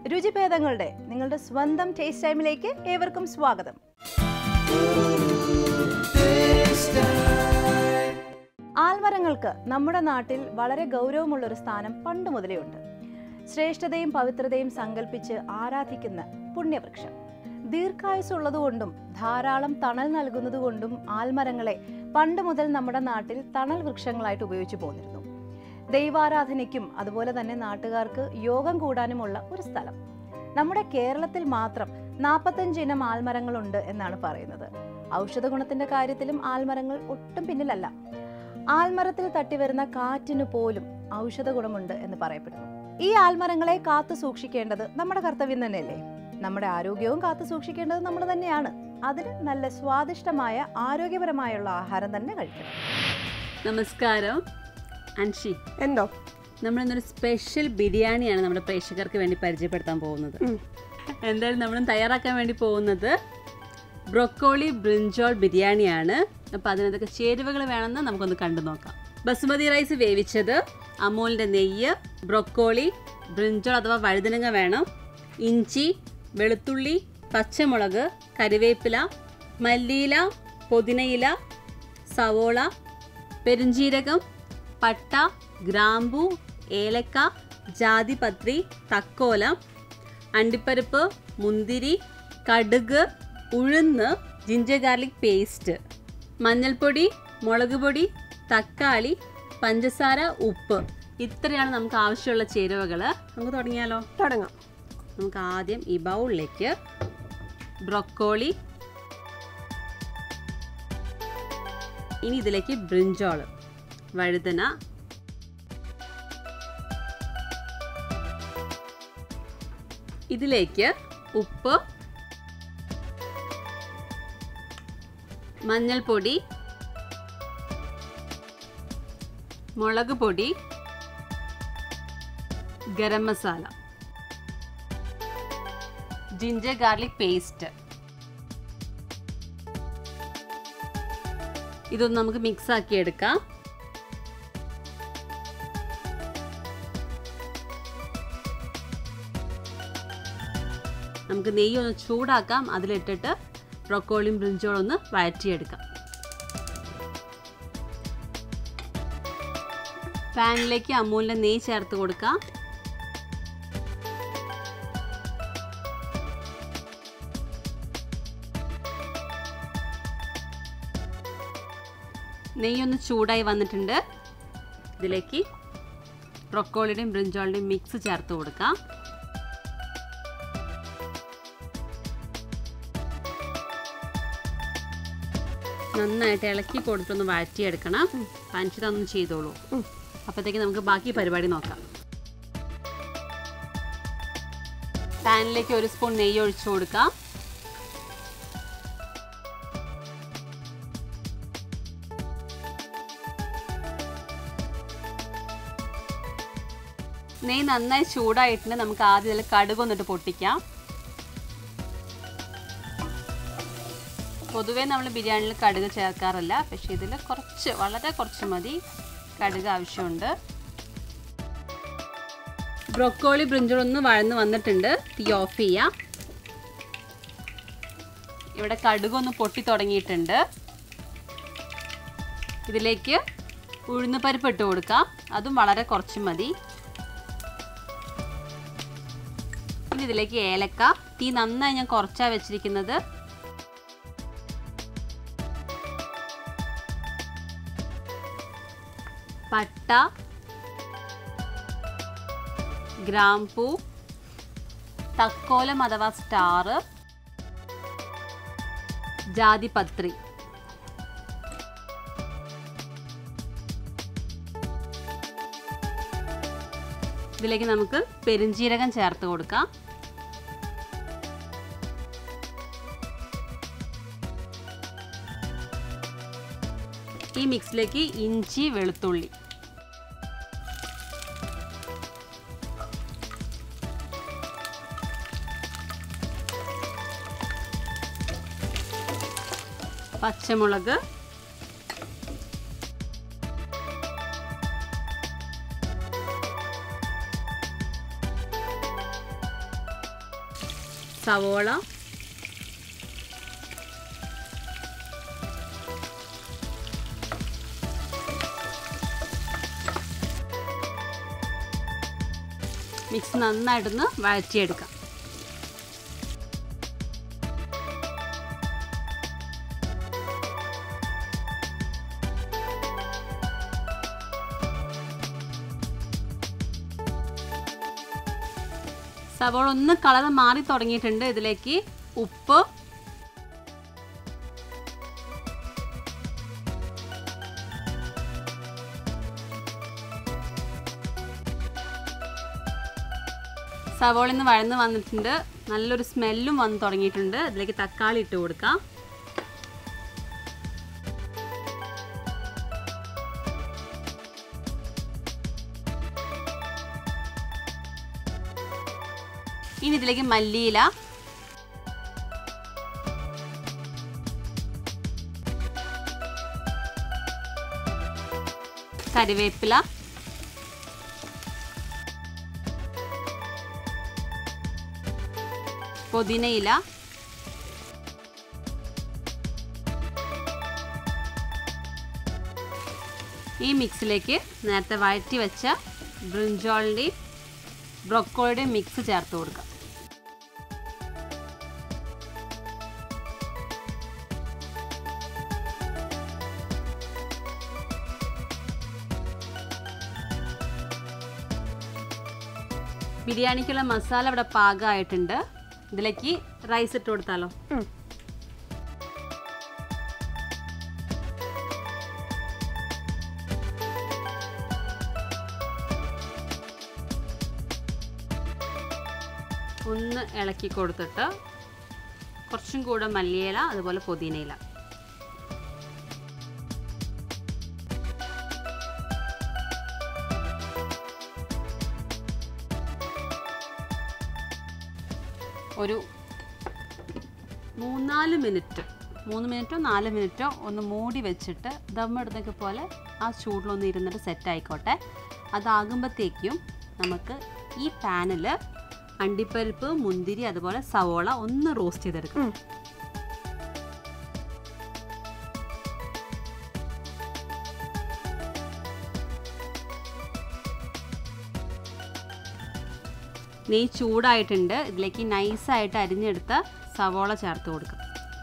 രുചിഭേദങ്ങളുടെ നിങ്ങളുടെ സ്വന്തം ടേസ്റ്റ് ടൈമിലേക്ക് ഏവർക്കും സ്വാഗതം ആൽമരങ്ങൾക്ക് നമ്മുടെ നാട്ടിൽ വളരെ ഗൗരവമുള്ള ഒരു സ്ഥാനം പണ്ട് മുതലേ ഉണ്ട് ശ്രേഷ്ഠതയും പവിത്രതയും സങ്കല്പിച്ച് ആരാധിക്കുന്ന പുണ്യവൃക്ഷം ദീർഘായുസുള്ളതുകൊണ്ടും ധാരാളം തണൽ നൽകുന്നതുകൊണ്ടും ആൽമരങ്ങളെ പണ്ട് മുതൽ നമ്മുടെ നാട്ടിൽ തണൽ വൃക്ഷങ്ങളായിട്ട് ഉപയോഗിച്ചു പോന്നിരുന്നു ദൈവാരാധനയ്ക്കും അതുപോലെ തന്നെ നാട്ടുകാർക്ക് യോഗം കൂടാനുമുള്ള ഒരു സ്ഥലം നമ്മുടെ കേരളത്തിൽ മാത്രം നാൽപ്പത്തഞ്ച് ഇനം ആൽമരങ്ങളുണ്ട് എന്നാണ് പറയുന്നത് ഔഷധ ഗുണത്തിന്റെ കാര്യത്തിലും ആൽമരങ്ങൾ ഒട്ടും പിന്നിലല്ല ആൽമരത്തിൽ തട്ടിവരുന്ന കാറ്റിന് പോലും ഔഷധ ഗുണമുണ്ട് എന്ന് പറയപ്പെടുന്നു ഈ ആൽമരങ്ങളെ കാത്തു സൂക്ഷിക്കേണ്ടത് നമ്മുടെ കർത്തവ്യം തന്നെയല്ലേ നമ്മുടെ ആരോഗ്യവും കാത്തു സൂക്ഷിക്കേണ്ടത് നമ്മൾ തന്നെയാണ് അതിന് നല്ല സ്വാദിഷ്ടമായ ആരോഗ്യപരമായുള്ള ആഹാരം തന്നെ കഴിക്കണം നമസ്കാരം അൻഷി എന്തോ നമ്മൾ ഇന്നൊരു സ്പെഷ്യൽ ബിരിയാണിയാണ് നമ്മുടെ പ്രേക്ഷകർക്ക് വേണ്ടി പരിചയപ്പെടുത്താൻ പോകുന്നത് എന്തായാലും നമ്മൾ തയ്യാറാക്കാൻ വേണ്ടി പോകുന്നത് ബ്രൊക്കോളി ബ്രിഞ്ചോൾ ബിരിയാണിയാണ് അപ്പോൾ അതിനകത്തൊക്കെ ചേരുവകൾ വേണമെന്ന് നമുക്കൊന്ന് കണ്ടു നോക്കാം ബസുമതി റൈസ് വേവിച്ചത് അമൂലിൻ്റെ നെയ്യ് ബ്രൊക്കോളി ബ്രിഞ്ചോൾ അഥവാ വഴുതനങ്ങ വേണം ഇഞ്ചി വെളുത്തുള്ളി പച്ചമുളക് കറിവേപ്പില മല്ലിയില പുതിനയില സവോള പെരുംജീരകം പട്ട ഗ്രാമ്പു ഏലക്ക ജാതിപത്രി തക്കോലം അണ്ടിപ്പരിപ്പ് മുന്തിരി കടുക് ഉഴുന്ന് ജിഞ്ചർ ഗാർലിക് പേസ്റ്റ് മഞ്ഞൾപ്പൊടി മുളക് പൊടി തക്കാളി പഞ്ചസാര ഉപ്പ് ഇത്രയാണ് നമുക്ക് ആവശ്യമുള്ള ചേരുവകൾ നമുക്ക് തുടങ്ങിയാലോ തുടങ്ങാം നമുക്ക് ആദ്യം ഈ ബൗളിലേക്ക് ബ്രൊക്കോളി ഇനി ഇതിലേക്ക് ബ്രിഞ്ചോൾ വഴുതന ഇതിലേക്ക് ഉപ്പ് മഞ്ഞൾപ്പൊടി മുളക് പൊടി garam masala ginger garlic paste ഇതൊന്ന് നമുക്ക് മിക്സ് ആക്കി എടുക്കാം നമുക്ക് നെയ്യ് ഒന്ന് ചൂടാക്കാം അതിലിട്ടിട്ട് ബ്രൊക്കോളിയും ബ്രിഞ്ചോളും ഒന്ന് വഴറ്റിയെടുക്കാം പാനിലേക്ക് അമൂലിൻ്റെ നെയ്യ് ചേർത്ത് കൊടുക്കാം നെയ്യൊന്ന് ചൂടായി വന്നിട്ടുണ്ട് ഇതിലേക്ക് ബ്രൊക്കോളിയുടെയും ബ്രിഞ്ചോളിൻ്റെയും മിക്സ് ചേർത്ത് കൊടുക്കാം നന്നായിട്ട് ഇളക്കി കൊടുത്തൊന്ന് വഴറ്റിയെടുക്കണം പഞ്ചിതൊന്നും ചെയ്തോളൂ അപ്പോഴത്തേക്ക് നമുക്ക് ബാക്കി പരിപാടി നോക്കാം പാനിലേക്ക് ഒരു സ്പൂൺ നെയ്യ് ഒഴിച്ചു കൊടുക്കാം നെയ്യ് നന്നായി ചൂടായിട്ടുണ്ട് നമുക്ക് ആദ്യം ഇതിൽ കടുക് വന്നിട്ട് പൊട്ടിക്കാം പൊതുവേ നമ്മൾ ബിരിയാണിയിൽ കടുക് ചേർക്കാറില്ല പക്ഷേ ഇതിൽ കുറച്ച് വളരെ കുറച്ച് മതി കടുക് ആവശ്യമുണ്ട് ബ്രൊക്കോളി ബ്രിഞ്ചോളൊന്ന് വഴന്ന് വന്നിട്ടുണ്ട് തീ ഓഫ് ചെയ്യാം ഇവിടെ കടുകൊന്ന് പൊട്ടി തുടങ്ങിയിട്ടുണ്ട് ഇതിലേക്ക് ഉഴുന്ന് പരിപ്പ് ഇട്ട് കൊടുക്കാം അതും വളരെ കുറച്ച് മതി ഇനി ഇതിലേക്ക് ഏലക്ക തീ നന്നായി ഞാൻ കുറച്ചാണ് വെച്ചിരിക്കുന്നത് പട്ട ഗ്രാമ്പൂ തക്കോലം അഥവാ സ്റ്റാർ ജാതിപത്രി ഇതിലേക്ക് നമുക്ക് പെരുംജീരകം ചേർത്ത് കൊടുക്കാം ഈ മിക്സിലേക്ക് ഇഞ്ചി വെളുത്തുള്ളി പച്ചമുളക് സവോള മിക്സ് നന്നായിട്ടൊന്ന് വഴറ്റിയെടുക്കാം സവോള ഒന്ന് കളർ മാറി തുടങ്ങിയിട്ടുണ്ട് ഇതിലേക്ക് ഉപ്പ് സവോള ഇന്ന് വഴന്ന് വന്നിട്ടുണ്ട് നല്ലൊരു സ്മെല്ലും വന്ന് തുടങ്ങിയിട്ടുണ്ട് ഇതിലേക്ക് തക്കാളി ഇട്ട് കൊടുക്കാം ഇനി ഇതിലേക്ക് മല്ലിയില കറിവേപ്പില പുതിനയില ഈ മിക്സിലേക്ക് നേരത്തെ വഴറ്റി വെച്ച ബ്രിഞ്ചോളിൻ്റെയും ബ്രൊക്കോളിയുടെയും മിക്സ് ചേർത്ത് കൊടുക്കാം ബിരിയാണിക്കുള്ള മസാല ഇവിടെ പാകമായിട്ടുണ്ട് ഇതിലേക്ക് റൈസ് ഇട്ട് കൊടുത്താലോ ഒന്ന് ഇളക്കി കൊടുത്തിട്ട് കുറച്ചും കൂടെ മല്ലിയില അതുപോലെ പുതിനയില ഒരു മൂന്നാല് മിനിറ്റ് മൂന്ന് മിനിറ്റോ നാല് മിനിറ്റോ ഒന്ന് മൂടി വെച്ചിട്ട് ദമ്മെടുത്തൊക്കെ പോലെ ആ ചൂടിലൊന്ന് ഇരുന്നിട്ട് സെറ്റ് ആയിക്കോട്ടെ അതാകുമ്പോഴത്തേക്കും നമുക്ക് ഈ പാനിൽ അണ്ടിപ്പരിപ്പ് മുന്തിരി അതുപോലെ സവോള ഒന്ന് റോസ്റ്റ് ചെയ്തെടുക്കാം നെയ്യ് ചൂടായിട്ടുണ്ട് ഇതിലേക്ക് നൈസായിട്ട് അരിഞ്ഞെടുത്ത സവോള ചേർത്ത് കൊടുക്കാം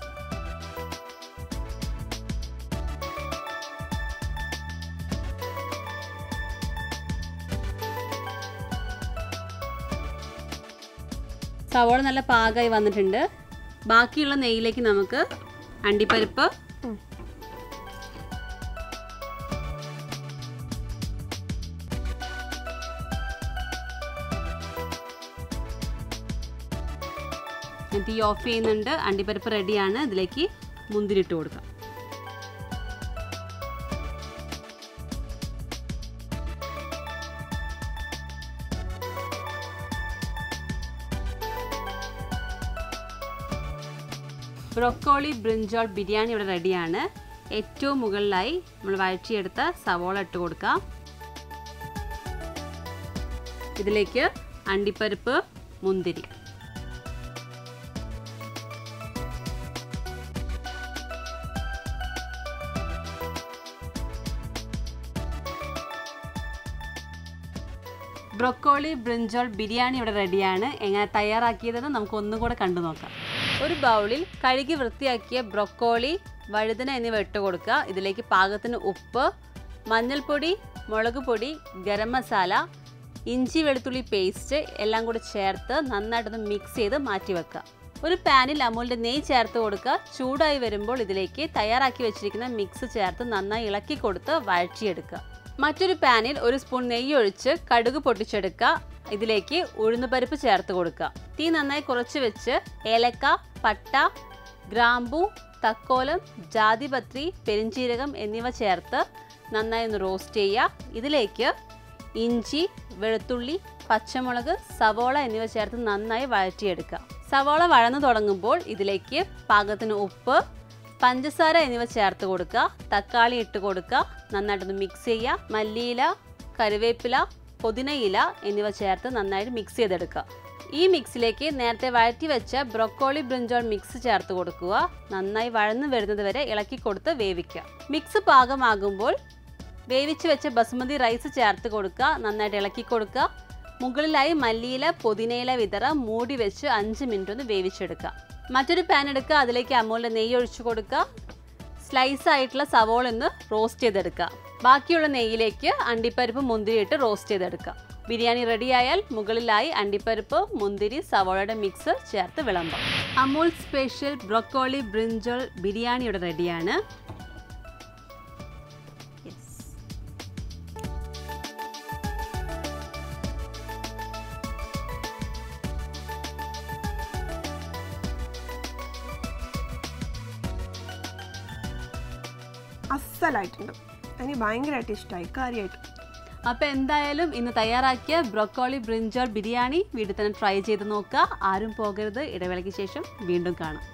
സവോള നല്ല പാകമായി വന്നിട്ടുണ്ട് ബാക്കിയുള്ള നെയ്യിലേക്ക് നമുക്ക് അണ്ടിപ്പരിപ്പ് ഞാൻ തീ ഓഫ് ചെയ്യുന്നുണ്ട് അണ്ടിപ്പരിപ്പ് റെഡിയാണ് ഇതിലേക്ക് മുന്തിരി ഇട്ട് കൊടുക്കാം ബ്രൊക്കോളി ബ്രിഞ്ചോൾ ബിരിയാണി ഇവിടെ റെഡിയാണ് ഏറ്റവും മുകളിലായി നമ്മൾ വഴറ്റിയെടുത്ത സവോള ഇട്ട് കൊടുക്കാം ഇതിലേക്ക് അണ്ടിപ്പരിപ്പ് മുന്തിരി ബ്രൊക്കോളി ബ്രിഞ്ചോൾ ബിരിയാണി ഇവിടെ റെഡിയാണ് എങ്ങനെ തയ്യാറാക്കിയതെന്ന് നമുക്ക് ഒന്നും കൂടെ കണ്ടു നോക്കാം ഒരു ബൗളിൽ കഴുകി വൃത്തിയാക്കിയ ബ്രൊക്കോളി വഴുതന എന്നിവ ഇട്ട് കൊടുക്കുക ഇതിലേക്ക് പാകത്തിന് ഉപ്പ് മഞ്ഞൾപ്പൊടി മുളക് പൊടി ഗരം മസാല ഇഞ്ചി വെളുത്തുള്ളി പേസ്റ്റ് എല്ലാം കൂടി ചേർത്ത് നന്നായിട്ടൊന്ന് മിക്സ് ചെയ്ത് മാറ്റി വെക്കുക ഒരു പാനിൽ അമൂലിൻ്റെ നെയ്യ് ചേർത്ത് കൊടുക്കുക ചൂടായി വരുമ്പോൾ ഇതിലേക്ക് തയ്യാറാക്കി വെച്ചിരിക്കുന്ന മിക്സ് ചേർത്ത് നന്നായി ഇളക്കി കൊടുത്ത് വഴറ്റിയെടുക്കുക മറ്റൊരു പാനിൽ ഒരു സ്പൂൺ നെയ്യ് ഒഴിച്ച് കടുക് പൊട്ടിച്ചെടുക്കുക ഇതിലേക്ക് ഉഴുന്നുപരിപ്പ് ചേർത്ത് കൊടുക്കുക തീ നന്നായി കുറച്ച് വെച്ച് ഏലക്ക പട്ട ഗ്രാമ്പു തക്കോലം ജാതിപത്രി പെരിഞ്ചീരകം എന്നിവ ചേർത്ത് നന്നായി ഒന്ന് റോസ്റ്റ് ചെയ്യുക ഇതിലേക്ക് ഇഞ്ചി വെളുത്തുള്ളി പച്ചമുളക് സവോള എന്നിവ ചേർത്ത് നന്നായി വഴറ്റിയെടുക്കുക സവോള വഴന്നു തുടങ്ങുമ്പോൾ ഇതിലേക്ക് പാകത്തിന് ഉപ്പ് പഞ്ചസാര എന്നിവ ചേർത്ത് കൊടുക്കുക തക്കാളി ഇട്ട് കൊടുക്കുക നന്നായിട്ടൊന്ന് മിക്സ് ചെയ്യുക മല്ലിയില കറിവേപ്പില പുതിനയില എന്നിവ ചേർത്ത് നന്നായിട്ട് മിക്സ് ചെയ്തെടുക്കുക ഈ മിക്സിലേക്ക് നേരത്തെ വഴറ്റി വെച്ച ബ്രൊക്കോളി ബ്രിഞ്ചോൾ മിക്സ് ചേർത്ത് കൊടുക്കുക നന്നായി വഴന്നു വരുന്നത് വരെ ഇളക്കി കൊടുത്ത് വേവിക്കുക മിക്സ് പാകമാകുമ്പോൾ വേവിച്ച് വെച്ച ബസുമതി റൈസ് ചേർത്ത് കൊടുക്കുക നന്നായിട്ട് ഇളക്കി കൊടുക്കുക മുകളിലായി മല്ലിയില പുതിനയില വിതറ മൂടി വെച്ച് അഞ്ച് മിനിറ്റ് ഒന്ന് വേവിച്ചെടുക്കുക മറ്റൊരു പാൻ എടുക്കുക അതിലേക്ക് അമൂലിൻ്റെ നെയ്യ് ഒഴിച്ചു കൊടുക്കുക സ്ലൈസ് ആയിട്ടുള്ള സവോള ഒന്ന് റോസ്റ്റ് ചെയ്തെടുക്കുക ബാക്കിയുള്ള നെയ്യിലേക്ക് അണ്ടിപ്പരിപ്പ് മുന്തിരി ഇട്ട് റോസ്റ്റ് ചെയ്തെടുക്കുക ബിരിയാണി റെഡിയായാൽ മുകളിലായി അണ്ടിപ്പരിപ്പ് മുന്തിരി സവോളയുടെ മിക്സ് ചേർത്ത് വിളമ്പാം Amul special broccoli brinjal biryani ഇവിടെ റെഡിയാണ് അസലായിട്ടുണ്ട് എനിക്ക് ഭയങ്കരമായിട്ട് ഇഷ്ടമായി കാര്യമായിട്ട് അപ്പോൾ എന്തായാലും ഇന്ന് തയ്യാറാക്കിയ ബ്രൊക്കോളി ബ്രിഞ്ചോൾ ബിരിയാണി വീട്ടിൽ തന്നെ ട്രൈ ചെയ്ത് നോക്കുക ആരും പോകരുത് ഇടവേളയ്ക്ക് ശേഷം വീണ്ടും കാണാം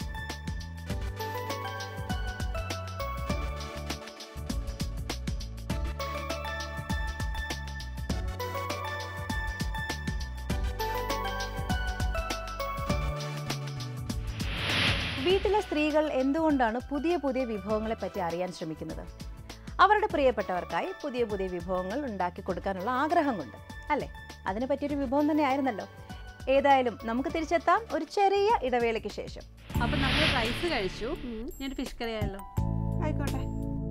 വീട്ടിലെ സ്ത്രീകൾ എന്തുകൊണ്ടാണ് പുതിയ പുതിയ വിഭവങ്ങളെ പറ്റി അറിയാൻ ശ്രമിക്കുന്നത് അവരുടെ പ്രിയപ്പെട്ടവർക്കായി പുതിയ പുതിയ വിഭവങ്ങൾ ഉണ്ടാക്കി കൊടുക്കാനുള്ള ആഗ്രഹം കൊണ്ട് അല്ലേ അതിനെ പറ്റിയൊരു വിഭവം തന്നെ ആയിരുന്നല്ലോ ഏതായാലും നമുക്ക് തിരിച്ചെത്താം ഒരു ചെറിയ ഇടവേളയ്ക്ക് ശേഷം അപ്പം നമ്മൾ റൈസ് കഴിച്ചു ഞാൻ ഫിഷ് കറി ആയല്ലോ ആയിക്കോട്ടെ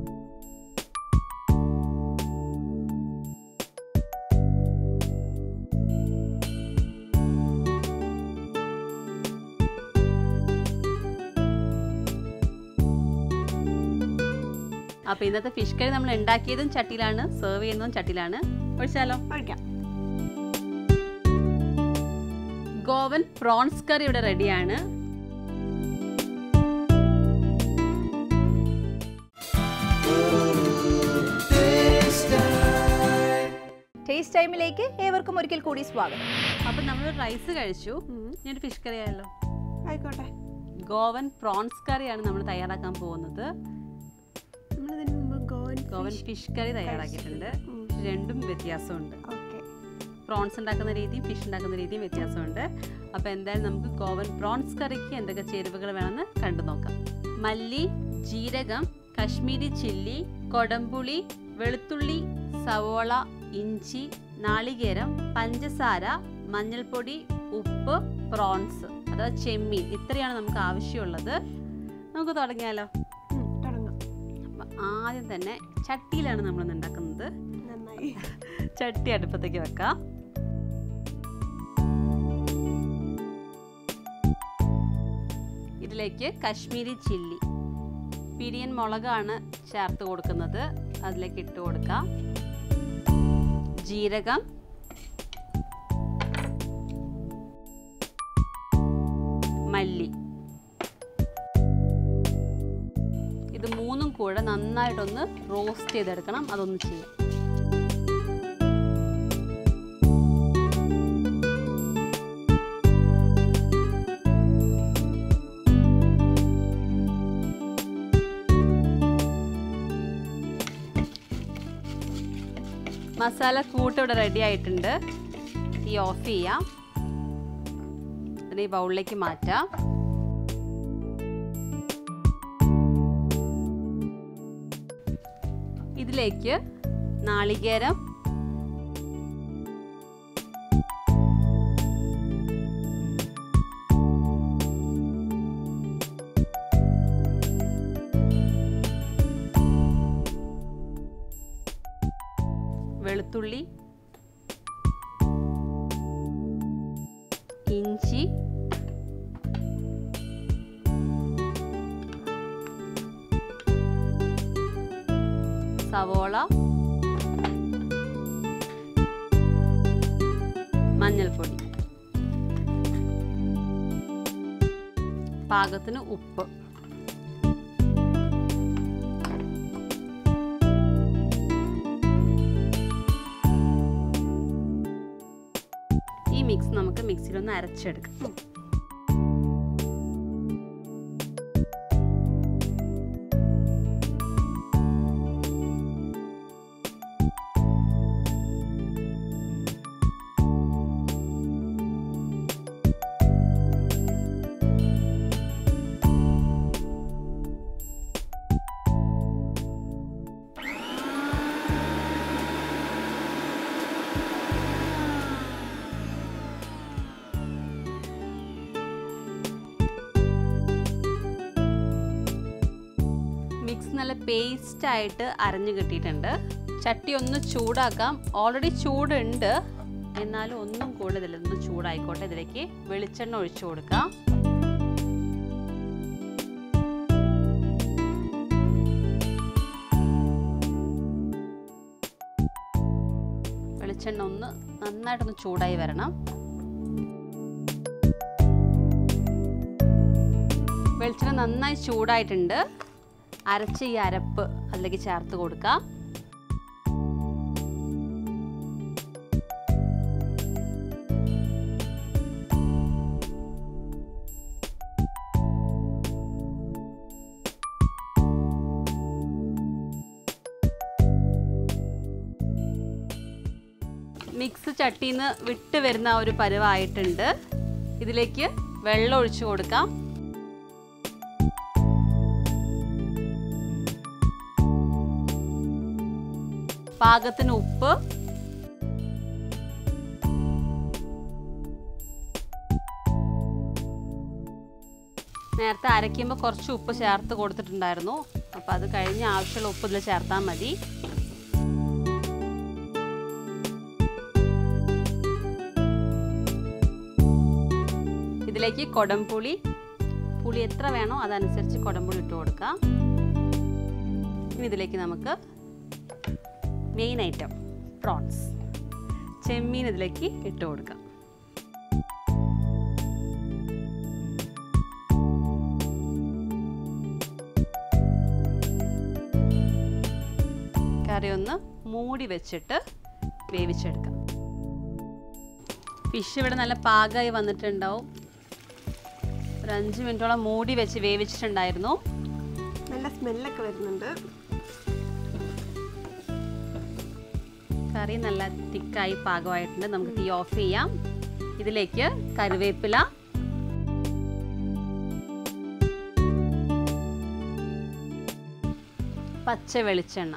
അപ്പോൾ ഇന്നത്തെ ഫിഷ് കറി നമ്മൾ ഉണ്ടാക്കിയതും ചട്ടിയിലാണ് സെർവ് ചെയ്യുന്നതും ചട്ടിയിലാണ് ഒഴിച്ചാലോ ഒഴിക്കാം ഗോവൻ പ്രോൺസ് കറി ഇവിടെ റെഡിയാണ് ടേസ്റ്റ് ടൈമിലേക്ക് ഏവർക്കും ഒരിക്കൽ കൂടി സ്വാഗതം അപ്പം നമ്മൾ റൈസ് കഴിച്ചു ഞാൻ ഫിഷ് കറി ആയല്ലോ ആയിക്കോട്ടെ ഗോവൻ പ്രോൺസ് കറിയാണ് നമ്മൾ തയ്യാറാക്കാൻ പോകുന്നത് നമ്മളിതിന് മുമ്പ് ഗോവൻ ഗോവൻ ഫിഷ് കറി തയ്യാറാക്കിയിട്ടുണ്ട് രണ്ടും വ്യത്യാസമുണ്ട് ഓക്കെ പ്രോൺസ് ഉണ്ടാക്കുന്ന രീതിയും ഫിഷ് ഉണ്ടാക്കുന്ന രീതിയും വ്യത്യാസമുണ്ട് അപ്പോൾ എന്തായാലും നമുക്ക് ഗോവൻ പ്രോൺസ് കറിക്ക് എന്തൊക്കെ ചേരുവകൾ വേണമെന്ന് കണ്ടു നോക്കാം മല്ലി ജീരകം കശ്മീരി ചില്ലി കൊടംപുളി വെളുത്തുള്ളി സവോള ഇഞ്ചി നാളികേരം പഞ്ചസാര മഞ്ഞൾപ്പൊടി ഉപ്പ് പ്രോൺസ് അഥവാ ചെമ്മീൻ ഇത്രയാണ് നമുക്ക് ആവശ്യമുള്ളത് നമുക്ക് തുടങ്ങിയാലോ തുടങ്ങാം അപ്പം ആദ്യം തന്നെ ചട്ടിയിലാണ് നമ്മൾ ഉണ്ടാക്കുന്നത് നന്നായി ചട്ടി അടുപ്പത്തേക്ക് വെക്കാം ഇതിലേക്ക് കശ്മീരി ചില്ലി പിരിയൻ മുളകാണ് ചേർത്ത് കൊടുക്കുന്നത് അതിലേക്ക് ഇട്ട് കൊടുക്കാം ജീരകം മല്ലി ഇത് മൂന്നും കൂടെ നന്നായിട്ടൊന്ന് റോസ്റ്റ് ചെയ്തെടുക്കണം അതൊന്ന് ചെയ്യാം മസാല കൂട്ട് ഇവിടെ റെഡി ആയിട്ടുണ്ട് തീ ഓഫ് ചെയ്യാം ഇതിനെ ഈ ബൗളിലേക്ക് മാറ്റാം ഇതിലേക്ക് നാളികേരം വെളുത്തുള്ളി ഇഞ്ചി സവോള മഞ്ഞൾപ്പൊടി പാകത്തിന് ഉപ്പ് ഈ മിക്സ് നമുക്ക് മിക്സിയിലൊന്ന് അരച്ചെടുക്കാം മിക്സ് നല്ല പേസ്റ്റ് ആയിട്ട് അരഞ്ഞു കിട്ടിയിട്ടുണ്ട് ചട്ടി ഒന്ന് ചൂടാക്കാം ഓൾറെഡി ചൂടുണ്ട് എന്നാലും ഒന്നും കൂടുതൽ ഒന്ന് ചൂടായിക്കോട്ടെ ഇതിലേക്ക് വെളിച്ചെണ്ണ ഒഴിച്ചു കൊടുക്കാം വെളിച്ചെണ്ണ ഒന്ന് നന്നായിട്ടൊന്ന് ചൂടായി വരണം വെളിച്ചെണ്ണ നന്നായി ചൂടായിട്ടുണ്ട് അരച്ച ഈ അരപ്പ് അതിലേക്ക് ചേർത്ത് കൊടുക്കാം മിക്സ് ചട്ടിയിൽ നിന്ന് വിട്ട് വരുന്ന ആ ഒരു പരുവായിട്ടുണ്ട് ഇതിലേക്ക് വെള്ളം ഒഴിച്ചു കൊടുക്കാം പാകത്തിന് ഉപ്പ് നേരത്തെ അരയ്ക്കുമ്പോൾ കുറച്ച് ഉപ്പ് ചേർത്ത് കൊടുത്തിട്ടുണ്ടായിരുന്നു അപ്പോൾ അത് കഴിഞ്ഞ് ആവശ്യമുള്ള ഉപ്പ് ഇതിൽ ചേർത്താൽ മതി ഇതിലേക്ക് കൊടംപുളി പുളി എത്ര വേണോ അതനുസരിച്ച് കൊടംപുളി ഇട്ട് കൊടുക്കാം ഇനി ഇതിലേക്ക് നമുക്ക് മെയിൻ ഐറ്റം പ്രോൺസ് ചെമ്മീൻ ഇതിലേക്ക് ഇട്ട് കൊടുക്കാം കറി ഒന്ന് മൂടി വെച്ചിട്ട് വേവിച്ചെടുക്കാം ഫിഷ് ഇവിടെ നല്ല പാകമായി വന്നിട്ടുണ്ടാവും ഒരു അഞ്ച് മിനിറ്റോളം മൂടി വെച്ച് വേവിച്ചിട്ടുണ്ടായിരുന്നു നല്ല സ്മെല്ലൊക്കെ വരുന്നുണ്ട് കറി നല്ല തിക്കായി പാകമായിട്ടുണ്ട് നമുക്ക് തീ ഓഫ് ചെയ്യാം ഇതിലേക്ക് കറിവേപ്പില പച്ച വെളിച്ചെണ്ണ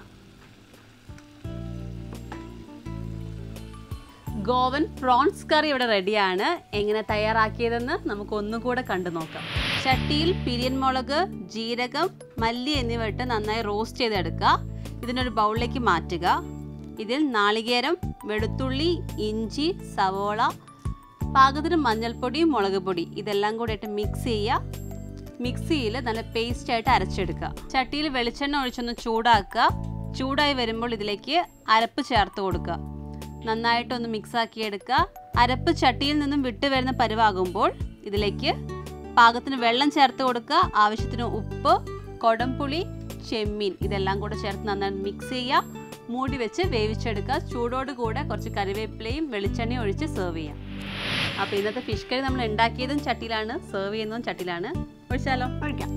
ഗോവൻ പ്രോൺസ് കറി ഇവിടെ റെഡിയാണ് എങ്ങനെ തയ്യാറാക്കിയതെന്ന് നമുക്ക് ഒന്നുകൂടെ കണ്ടു നോക്കാം ചട്ടിയിൽ പിരിയൻ മുളക് ജീരകം മല്ലി എന്നിവ ഇട്ട് നന്നായി റോസ്റ്റ് ചെയ്തെടുക്കുക ഇതിനൊരു ബൗളിലേക്ക് മാറ്റുക ഇതിൽ നാളികേരം വെളുത്തുള്ളി ഇഞ്ചി സവോള പാകത്തിന് മഞ്ഞൾപ്പൊടി മുളക് പൊടി ഇതെല്ലാം കൂടെ ഇട്ട് മിക്സ് ചെയ്യുക മിക്സിയിൽ നല്ല പേസ്റ്റ് ആയിട്ട് അരച്ചെടുക്കുക ചട്ടിയിൽ വെളിച്ചെണ്ണ ഒഴിച്ചൊന്ന് ചൂടാക്കുക ചൂടായി വരുമ്പോൾ ഇതിലേക്ക് അരപ്പ് ചേർത്ത് കൊടുക്കുക നന്നായിട്ടൊന്ന് മിക്സ് ആക്കി എടുക്കുക അരപ്പ് ചട്ടിയിൽ നിന്നും വിട്ട് വരുന്ന പരുവാകുമ്പോൾ ഇതിലേക്ക് പാകത്തിന് വെള്ളം ചേർത്ത് കൊടുക്കുക ആവശ്യത്തിന് ഉപ്പ് കൊടംപുളി ചെമ്മീൻ ഇതെല്ലാം കൂടെ ചേർത്ത് നന്നായി മിക്സ് ചെയ്യുക മൂടി വെച്ച് വേവിച്ചെടുക്കുക ചൂടോട് കൂടെ കുറച്ച് കറിവേപ്പിലയും വെളിച്ചെണ്ണയും ഒഴിച്ച് സെർവ് ചെയ്യാം അപ്പോൾ ഇന്നത്തെ ഫിഷ് കറി നമ്മൾ ഉണ്ടാക്കിയതും ചട്ടിയിലാണ് സെർവ് ചെയ്യുന്നതും ചട്ടിയിലാണ് ഒഴിച്ചാലോ ഒഴിക്കാം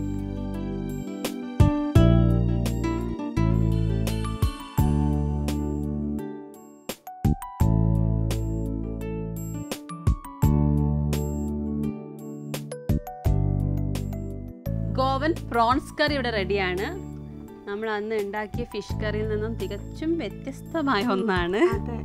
ഗോവൻ പ്രോൺസ് കറി ഇവിടെ റെഡിയാണ് നമ്മൾ അന്ന് ഉണ്ടാക്കിയ ഫിഷ് കറിയിൽ നിന്നും തികച്ചും വ്യത്യസ്തമായ ഒന്നാണ് അതെ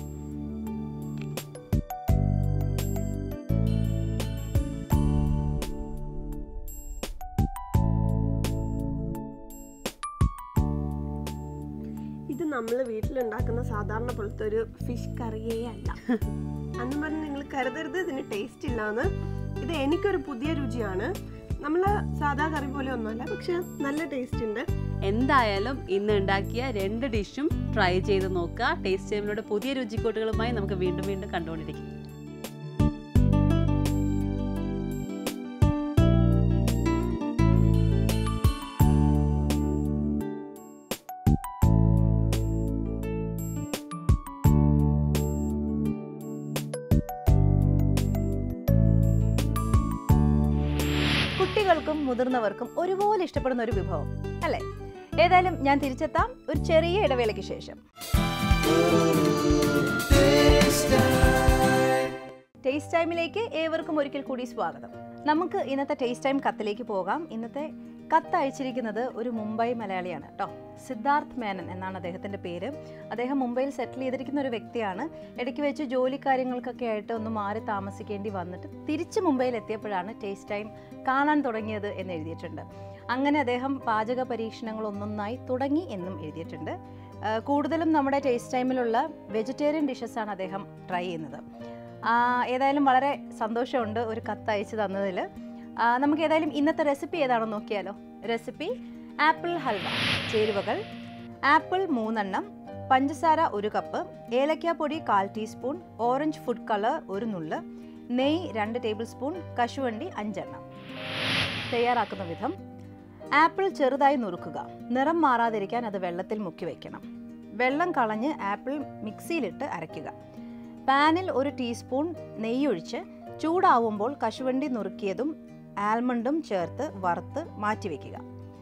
ഇത് നമ്മൾ വീട്ടിലുണ്ടാക്കുന്ന സാധാരണ പോലത്തെ ഒരു ഫിഷ് കറിയേ അല്ല അന്ന് പറഞ്ഞ് നിങ്ങൾ കരുതരുത് ഇതിന് ടേസ്റ്റ് ഇല്ലാന്ന് ഇത് എനിക്കൊരു പുതിയ രുചിയാണ് നമ്മൾ സാധാ കറി പോലെ ഒന്നുമല്ല പക്ഷെ നല്ല ടേസ്റ്റ് ഉണ്ട് എന്തായാലും ഇന്ന് ഉണ്ടാക്കിയ രണ്ട് ഡിഷും ട്രൈ ചെയ്ത് നോക്കുക ടേസ്റ്റ് ടൈമിലൂടെ പുതിയ രുചിക്കൂട്ടുകളുമായി നമുക്ക് വീണ്ടും വീണ്ടും കണ്ടുകൊണ്ടിരിക്കും കുട്ടികൾക്കും മുതിർന്നവർക്കും ഒരുപോലെ ഇഷ്ടപ്പെടുന്ന ഒരു വിഭവം അല്ലേ ഏതായാലും ഞാൻ തിരിച്ചെത്താം ഒരു ചെറിയ ഇടവേളയ്ക്ക് ശേഷം ടേസ്റ്റ് ടൈമിലേക്ക് ഏവർക്കും ഒരിക്കൽ കൂടി സ്വാഗതം നമുക്ക് ഇന്നത്തെ ടേസ്റ്റ് ടൈം കത്തിലേക്ക് പോകാം ഇന്നത്തെ കത്ത് അയച്ചിരിക്കുന്നത് ഒരു മുംബൈ മലയാളിയാണ് കേട്ടോ സിദ്ധാർത്ഥ് മേനൻ എന്നാണ് അദ്ദേഹത്തിൻ്റെ പേര് അദ്ദേഹം മുംബൈയിൽ സെറ്റിൽ ചെയ്തിരിക്കുന്ന ഒരു വ്യക്തിയാണ് ഇടയ്ക്ക് വെച്ച് ജോലി കാര്യങ്ങൾക്കൊക്കെ ആയിട്ട് ഒന്ന് മാറി താമസിക്കേണ്ടി വന്നിട്ട് തിരിച്ച് മുംബൈയിൽ എത്തിയപ്പോഴാണ് ടേസ്റ്റ് ടൈം കാണാൻ തുടങ്ങിയത് എന്ന് എഴുതിയിട്ടുണ്ട് അങ്ങനെ അദ്ദേഹം പാചക പരീക്ഷണങ്ങൾ ഒന്നൊന്നായി തുടങ്ങി എന്നും എഴുതിയിട്ടുണ്ട് ആ, കൂടുതലും നമ്മുടെ ടേസ്റ്റ് ടൈമിലുള്ള വെജിറ്റേറിയൻ ഡിഷസാണ് അദ്ദേഹം ട്രൈ ചെയ്യുന്നത് ആ, ഏതായാലും വളരെ സന്തോഷമുണ്ട് ഒരു കത്ത് അയച്ചു തന്നതിൽ ആ, നമുക്ക് ഏതായാലും ഇന്നത്തെ റെസിപ്പി ഏതാണെന്ന് നോക്കിയാലോ റെസിപ്പി ആപ്പിൾ ഹൽവ ചേരുവകൾ ആപ്പിൾ മൂന്നെണ്ണം പഞ്ചസാര ഒരു കപ്പ് ഏലക്കാപ്പൊടി കാൽ ടീസ്പൂൺ ഓറഞ്ച് ഫുഡ് കളർ ഒരു നുള്ള് നെയ്യ് രണ്ട് ടേബിൾ സ്പൂൺ കശുവണ്ടി അഞ്ചെണ്ണം തയ്യാറാക്കുന്ന വിധം ആപ്പിൾ ചെറുതായി നുറുക്കുക നിറം മാറാതിരിക്കാൻ അത് വെള്ളത്തിൽ മുക്കി വയ്ക്കണം വെള്ളം കളഞ്ഞ് ആപ്പിൾ മിക്സിയിലിട്ട് അരയ്ക്കുക പാനിൽ ഒരു ടീസ്പൂൺ നെയ്യൊഴിച്ച് ചൂടാവുമ്പോൾ കശുവണ്ടി നുറുക്കിയതും ആൽമണ്ടും ചേർത്ത് വറുത്ത് മാറ്റിവെക്കുക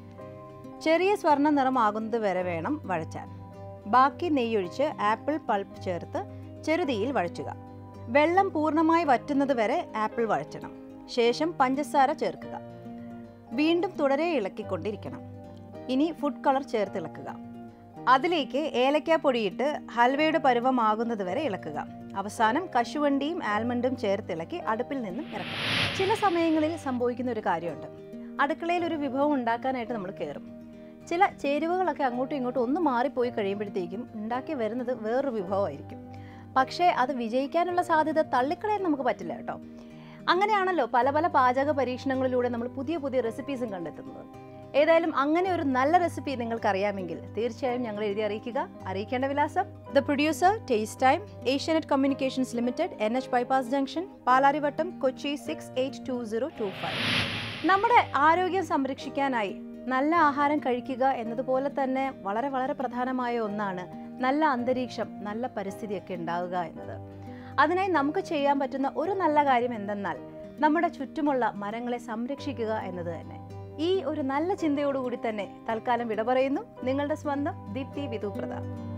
ചെറിയ സ്വർണ്ണ നിറമാകുന്നത് വരെ വേണം വഴച്ചാൻ ബാക്കി നെയ്യൊഴിച്ച് ആപ്പിൾ പൾപ്പ് ചേർത്ത് ചെറുതീയിൽ വഴറ്റുക വെള്ളം പൂർണ്ണമായി വറ്റുന്നത് വരെ ആപ്പിൾ വഴറ്റണം ശേഷം പഞ്ചസാര ചേർക്കുക വീണ്ടും തുടരെ ഇളക്കിക്കൊണ്ടിരിക്കണം ഇനി ഫുഡ് കളർ ചേർത്ത് ഇളക്കുക അതിലേക്ക് ഏലക്കാപ്പൊടിയിട്ട് ഹൽവയുടെ പരുവമാകുന്നത് വരെ ഇളക്കുക അവസാനം കശുവണ്ടിയും ആൽമണ്ടും ചേർത്തിളക്കി അടുപ്പിൽ നിന്നും ഇറക്കുക ചില സമയങ്ങളിൽ സംഭവിക്കുന്ന ഒരു കാര്യമുണ്ട് അടുക്കളയിൽ ഒരു വിഭവം ഉണ്ടാക്കാനായിട്ട് നമ്മൾ കയറും ചില ചേരുവകളൊക്കെ അങ്ങോട്ടും ഇങ്ങോട്ടും ഒന്ന് മാറിപ്പോയി കഴിയുമ്പോഴത്തേക്കും ഉണ്ടാക്കി വരുന്നത് വേറൊരു വിഭവമായിരിക്കും പക്ഷേ അത് വിജയിക്കാനുള്ള സാധ്യത തള്ളിക്കളയാൻ നമുക്ക് പറ്റില്ല കേട്ടോ അങ്ങനെയാണല്ലോ പല പല പാചക പരീക്ഷണങ്ങളിലൂടെ നമ്മൾ പുതിയ പുതിയ റെസിപ്പീസും കണ്ടെത്തുന്നത് ഏതായാലും അങ്ങനെ ഒരു നല്ല റെസിപ്പി നിങ്ങൾക്ക് അറിയാമെങ്കിൽ തീർച്ചയായും ഞങ്ങൾ എഴുതി അറിയിക്കുക അറിയിക്കേണ്ട വിലാസം the producer taste time Asianet communications limited N H bypass junction Palarivattom Kochi six eight two zero two five നമ്മുടെ ആരോഗ്യം സംരക്ഷിക്കാനായി നല്ല ആഹാരം കഴിക്കുക എന്നതുപോലെ തന്നെ വളരെ വളരെ പ്രധാനമായ ഒന്നാണ് നല്ല അന്തരീക്ഷം നല്ല പരിസ്ഥിതിയൊക്കെ ഉണ്ടാവുക എന്നത് അതിനായി നമുക്ക് ചെയ്യാൻ പറ്റുന്ന ഒരു നല്ല കാര്യം എന്തെന്നാൽ നമ്മുടെ ചുറ്റുമുള്ള മരങ്ങളെ സംരക്ഷിക്കുക എന്നത് തന്നെ ഈ ഒരു നല്ല ചിന്തയോടുകൂടി തന്നെ തൽക്കാലം വിട പറയുന്നു നിങ്ങളുടെ സ്വന്തം ദീപ്തി വിധു പ്രതാപ്